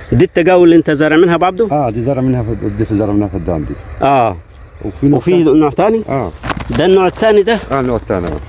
دي التقاوي اللي انت زارع منها ابو عبده اه دي زرع منها في دي في زرع منها في الدان دي اه وفي نوع وفي ثاني- نوع ثاني اه ده النوع الثاني ده اه النوع الثاني آه.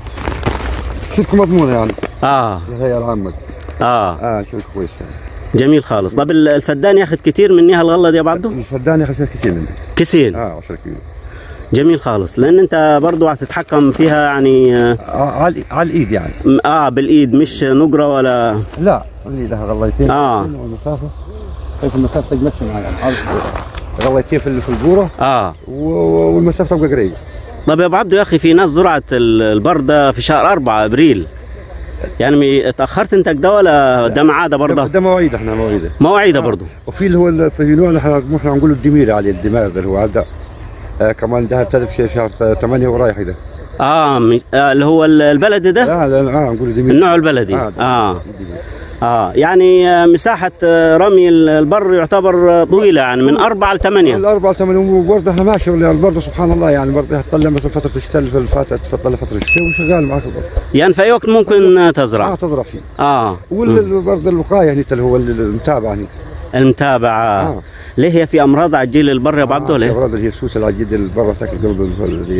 شركة مضمونة يعني اه الهيئة العامة اه اه شركة كويس يعني جميل خالص طب ال- الفدان ياخذ كتير منها الغله دي يا ابو عبده الفدان ياخذ كثير منه كثير اه 10 كيلو جميل خالص لان انت برضو هتتحكم فيها يعني اه, آه على على الايد يعني آه بالايد مش نقره ولا لا اللي لها غليتين آه. المسافة كيف المسافة تمشي معي يعني عارف غليتين في في البورة اه و- والمسافة تبقى قريبة طب يا ابو عبده يا اخي في ناس زرعت ال- البرده في شهر 4 ابريل يعني مي- اتاخرت انت كده ولا ده معاده ده, برضه ده مواعيد احنا مواعيده مواعيده آه. برضه وفي اللي هو ال- في نوع اللي احنا احنا نقول الدميري عليه الدماغ اللي هو هذا آه كمان ده تلف شهر شهر 8 ورايح ده اه, م- آه اللي هو ال- البلدي ده لا لا اه نقول دميري النوع البلدي آه، اه, الدميري. آه. يعني آه، مساحه آه، رمي ال- البر يعتبر آه، طويله يعني من أربعة لثمانية الأربعة ثمانية وبرضه احنا ماشي ولا برضه سبحان الله يعني برضه طلع مثلا فترة الشتاء اللي فاتت تطلع فترة الشتاء وشغال معك برضه يعني في اي وقت ممكن آه، اه تزرع تزرع فيه اه مم. وبرضه الوقاية هنيت اللي هو المتابعة هنيت المتابعه آه. ليه هي في امراض على الجيل البر يا ابو عبده آه ليه الأمراض اللي هي السوس العجيد اللي برا تاكل قلب اللي هي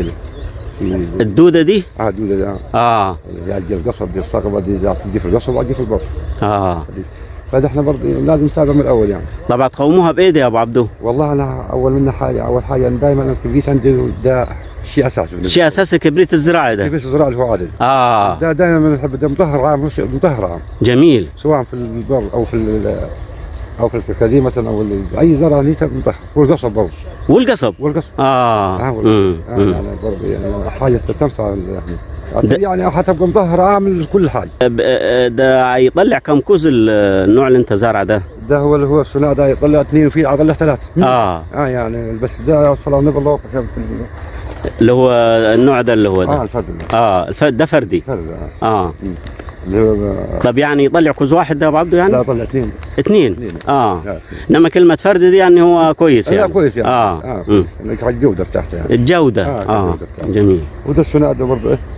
في الدوده دي اه دودة ده اه اللي هي القصب دي الصقبة دي إذا تجي في القصب وتجي في البر اه فهذا احنا برضه لازم نتابع من الأول يعني طبعا تقوموها بايدي يا ابو عبده والله انا اول من حاجه اول حاجه دائما الكبريت عندي ده شيء اساسي بالنسبة شيء لي. اساسي كبريت الزراعه ده كبريت الزراعه اللي هو عادل اه ده دائما نحب ده مطهر عام مش مطهر عام جميل سواء في البر او في ال- او في الكركديه مثلا او ال- اي زرع نيته مطهر والقصب برضه والقصب والقصب اه اه مم. والقصب آه مم. يعني برضه يعني حاجه تنفع ده- يعني يعني حتبقى مطهر عام لكل حاجه ب- آه، ده يطلع كم كوز ال- النوع اللي انت زارعه ده ده هو اللي هو الثنائي ده يطلع اثنين وفي يطلع ثلاثه اه اه يعني بس ده صلاه النبي الله وقف في ال- اللي هو النوع ده اللي هو اه ده الفرد اه الف... ده فردي الفرد آه. اه اللي هو طب يعني يطلع كوز واحد ده يا ابو عبده يعني لا طلع اثنين اثنين اثنين. اه لا، انما كلمه فردي دي يعني هو كويس يعني لا كويس يعني اه, اه مم. كويس انك على الجوده بتاعته يعني الجوده آه، اه, الجودة بتاعته. جميل وده الثنائي ده برضه ايه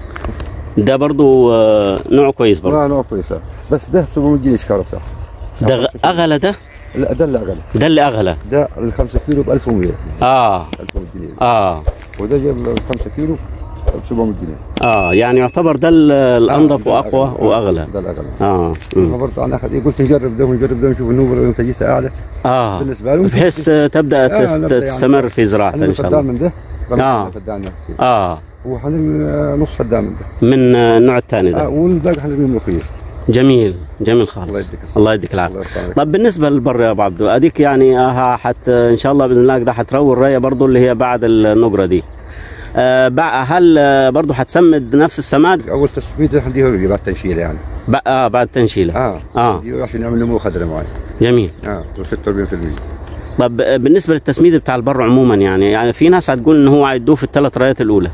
ده برضو آه نوع كويس برضو لا نوع كويس آه. بس ده 700 جنيه الشكاره بتاعته ده غ- اغلى ده لا ده اللي اغلى ده اللي اغلى ده ال 5 كيلو ب 1100 اه 1100 جنيه اه وده جاب ال 5 كيلو ب 700 جنيه اه يعني يعتبر ده ال- الانظف ده واقوى الأغلى. واغلى ده الاغلى اه ما مم. برضه انا اخذ قلت نجرب ده ونجرب ده ونشوف النوبه انتاجيتها اعلى اه بالنسبه له بحيث آه، تبدا آه، تست... نبدأ يعني. تستمر في زراعته عندنا ان شاء فدان الله من ده آه. رمينا فدان نفسي اه وحنرمي نص فدان من ده من آه، النوع الثاني آه ده والباقي حنرمي ملوخيه جميل جميل الله خالص يديك الصحة. الله يديك العافيه الله يرفع عليك. طب بالنسبه للبر يا ابو عبدو اديك يعني آه، حت ان شاء الله باذن الله كده حتروي الرايه برضو اللي هي بعد النقره دي آه بع- هل آه، برضو حتسمد نفس السماد اول تسميد حنديه بعد تنشيل يعني بع- آه بعد تنشيله اه اه دي عشان يعمل نمو خضري معي جميل اه 46% طب آه، بالنسبه للتسميد بتاع البر عموما يعني يعني في ناس هتقول ان هو هيدوه في الثلاث رايات الاولى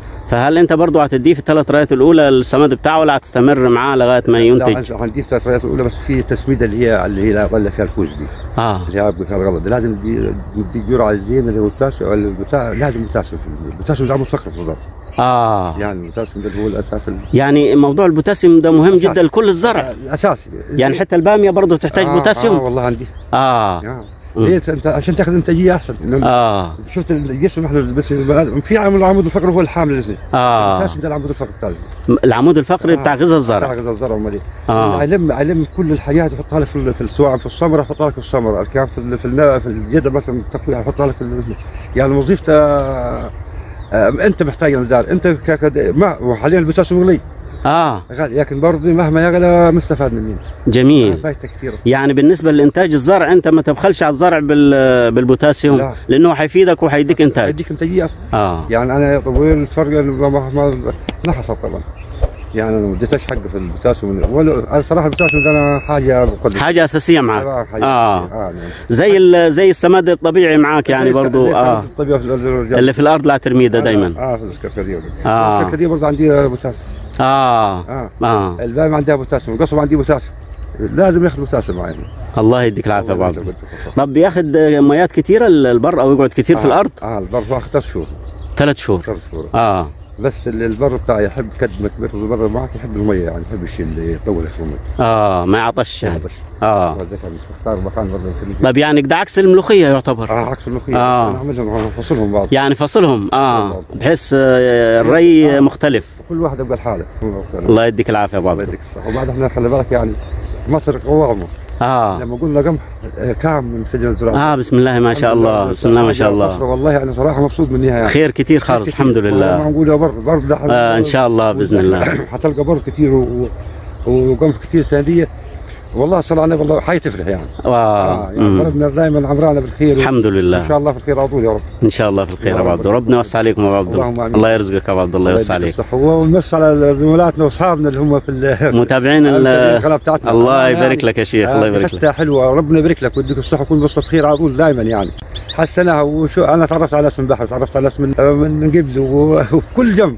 فهل انت برضو هتديه في الثلاث رايات الاولى السماد بتاعه ولا هتستمر معاه لغايه ما ينتج لا حنديه ثلاث رايات الاولى بس في تسميده اللي هي اللي هي طلع فيها الكوز دي اه اللي هي فيها الغلط دي لازم دي دي جرعه زين اللي هو البوتاسيوم البوتا لازم بوتاسيوم في البوتاسيوم ده مسكر في الضرب اه يعني البوتاسيوم ده هو الاساس ال- يعني موضوع البوتاسيوم ده مهم أساسي. جدا لكل الزرع الاساسي يعني حتى الباميه برضه تحتاج آه بوتاسيوم اه والله عندي اه آه. مم. ليه انت عشان تاخذ انتاجيه احسن إنه اه شفت الجسم احنا بس في عامل العمود الفقري هو الحامل الاثنين اه البوتاسيوم ده العمود الفقري بتاع العمود الفقري بتاع غذاء بتاع الزرع غذاء الزرع ومالي آه. علم علم كل الحاجات يحطها لك في ال- في ال- سواء في السمره يحطها لك في السمره كان في ال- في النا- في الجدر مثلا التقويه يحطها لك في ال- يعني وظيفته آه، انت محتاج المزارع انت ك- ك- ما وحاليا البوتاسيوم غلي اه غالي لكن برضه مهما يغلى مستفاد منه جميل فايته كثير يعني بالنسبه لانتاج الزرع انت ما تبخلش على الزرع بال- بالبوتاسيوم لا. لانه حيفيدك وحيديك انتاج يديك انتاجيه اصلا اه يعني انا طويل الفرق ما ما- ما ما حصل طبعا يعني انا ما اديتش حق في البوتاسيوم ولا انا صراحه البوتاسيوم ده انا حاجه مقدمه حاجه اساسيه معك آه، حاجة اه أساسية. آه. نعم. زي ال- زي السماد الطبيعي معاك يعني زي- برضو زي اه الطبيعة في الرجال. اللي في الارض لا ترميه ده دايما اه في الكركديه آه. الكركديه برضه عندي بوتاسيوم اه اه اه الباقي عندها بوتاسيوم القصب عندي بوتاسيوم لازم ياخذ بوتاسيوم معي الله يديك العافيه يا ابو الله عبد يجزاك طب بياخد ميات كتيره البر او يقعد كتير في آه. الارض اه البر واخد ثلاث شهور ثلاث شهور ثلاث شهور اه بس ال- البر بتاعي يحب قد ما كبرت البر معك يحب الميه يعني يحب الشيء اللي يطول في الميه اه ما يعطش يعني. عطش اه هذا كان اختار مكان برضه يمكن طيب يعني ده عكس الملوخيه يعتبر اه عكس الملوخيه آه. آه. نعملهم نفصلهم بعض يعني فصلهم اه بحيث آه، الري مختلف كل واحد يبقى لحاله الله يديك العافيه يا ابو الله عبد يديك الصحه وبعد احنا خلي بالك يعني مصر قوامه اه لما قلنا قمح آه، كام من فجر الزراعه اه بسم الله ما شاء الله بسم الله ما شاء مصر الله والله يعني صراحه مبسوط منها يعني خير كتير خالص الحمد ما لله نقول يا بر بر ده آه ان شاء الله باذن الله حتلقى بر كثير و- و- وقمح كثير سنديه والله صلى على النبي والله حيتفرح يعني آه. آه يعني مم. بلدنا دائما عمرانا بالخير الحمد ان لله شاء الله في الخير على طول يا رب ان شاء الله في الخير يا ابو عبد ربنا يوسع عليكم يا ابو عبد اللهم آمين. الله يرزقك يا ابو عبد الله يوسع يديك عليك الصحة. ونمس على زملاتنا واصحابنا اللي هم في ال- متابعين ال- القناه بتاعتنا الله يعني يبارك لك يا شيخ الله يبارك لك حتى حلوه ربنا يبارك لك ويديك الصحه وكل بس خير على طول دائما يعني حسناها وشو انا تعرفت على اسم بحر تعرفت على اسم من من قبل و- وفي كل جنب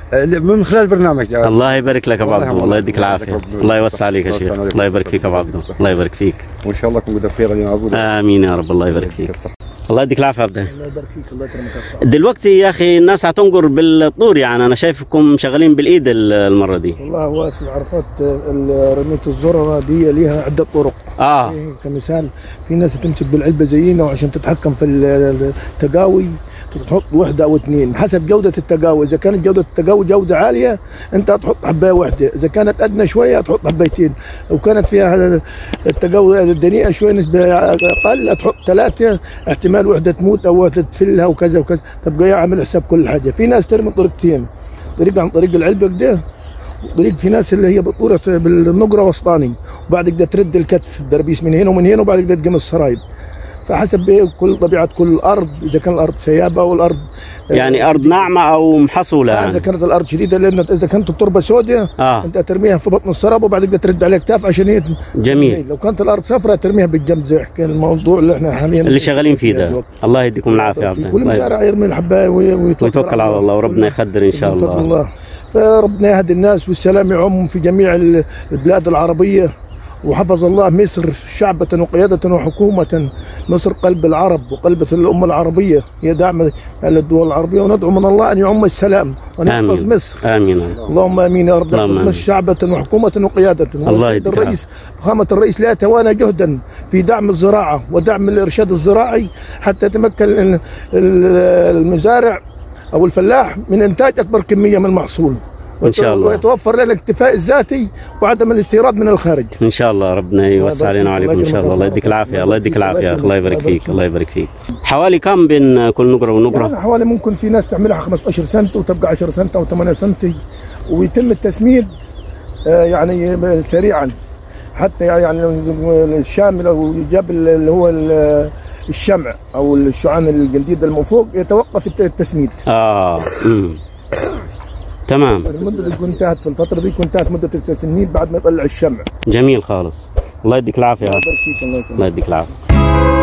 من خلال البرنامج ده. الله يبارك لك يا ابو والله عبد والله الله يديك الله العافيه يبارك ربنا. الله يوسع عليك يا الله شيخ يوسع عليك. الله يبارك فيك يا ابو عبد الله الله يبارك فيك وان شاء الله كن قد خير اليوم اقول امين يا رب الله يبارك فيك الصحة. الله يديك العافيه يا عبد الله. الله يبارك فيك الله يكرمك يا صاحبي دلوقتي يا اخي الناس هتنقر بالطور يعني انا شايفكم شغالين بالايد ال- المره دي والله واسع عرفات ال- رمية الذرة دي ليها عدة طرق اه إيه، كمثال في ناس تمسك بالعلبة زينا وعشان تتحكم في ال- التقاوي تحط وحدة أو اثنين حسب جودة التقاوي إذا كانت جودة التقاوي جودة عالية أنت هتحط حباية واحدة إذا كانت أدنى شوية هتحط حبايتين لو كانت فيها التقاوي دنيئة شوية نسبة أقل هتحط ثلاثة احتمال وحدة تموت أو وحدة تفلها وكذا وكذا تبقى عامل حساب كل حاجة في ناس ترمي طريقتين طريق عن طريق العلبة كده طريق في ناس اللي هي بطورة بالنقرة وسطاني وبعد كده ترد الكتف الدربيس من هنا ومن هنا وبعد كده تقيم السرايب فحسب إيه كل طبيعة كل أرض إذا كان الأرض سيابة والأرض يعني ارض ناعمه او محصوله آه، إذا يعني كانت الأرض شديدة لأن إذا كانت التربة سوداء اه أنت ترميها في بطن السراب وبعد كده ترد عليها كتاف عشان هي جميل لو كانت الأرض صفراء ترميها بالجنب زي حكي الموضوع اللي احنا حاليا اللي شغالين فيه ده الله يديكم العافيه يا عبد كل الله مزارع يرمي الحباية وي- ويتوكل, ويتوكل على الله وربنا يقدر ان شاء بفضل الله الله فربنا يهدي الناس والسلام يعم في جميع ال- البلاد العربية وحفظ الله مصر شعبة وقيادة وحكومة مصر قلب العرب وقلب الأمة العربية هي دعم الدول العربية وندعو من الله أن يعم السلام وأن يحفظ امين مصر امين اللهم امين يا رب اللهم يحفظ آمين. مصر شعبة وحكومة وقيادة الله والسيد يديك الرئيس فخامة الرئيس لا يتوانى جهدا في دعم الزراعة ودعم الإرشاد الزراعي حتى يتمكن ال- ال- المزارع أو الفلاح من إنتاج أكبر كمية من المحصول إن شاء الله. ويتوفر له الاكتفاء الذاتي وعدم الاستيراد من الخارج ان شاء الله ربنا يوسع علينا يبارك وعليكم فيك. ان شاء الله الله يديك العافيه الله يديك العافيه الله الله يبارك يبارك فيك فيك. الله يبارك فيك حوالي كم بين كل نقره ونقره يعني حوالي ممكن في ناس تعملها 15 سنة وتبقى 10 سنة أو 8 سنة ويتم التسميد آه، يعني سريعا حتى يعني الشامل أو جاب اللي هو ال- الشمع أو الشعان الجديد المفوق يتوقف الت- التسميد اه امم تمام المدة اللي تكون انتهت في الفترة دي تكون انتهت مدة التسميد بعد ما يطلع الشمع جميل خالص الله يديك العافيه الله يبارك فيك الله يكرمك الله يديك العافيه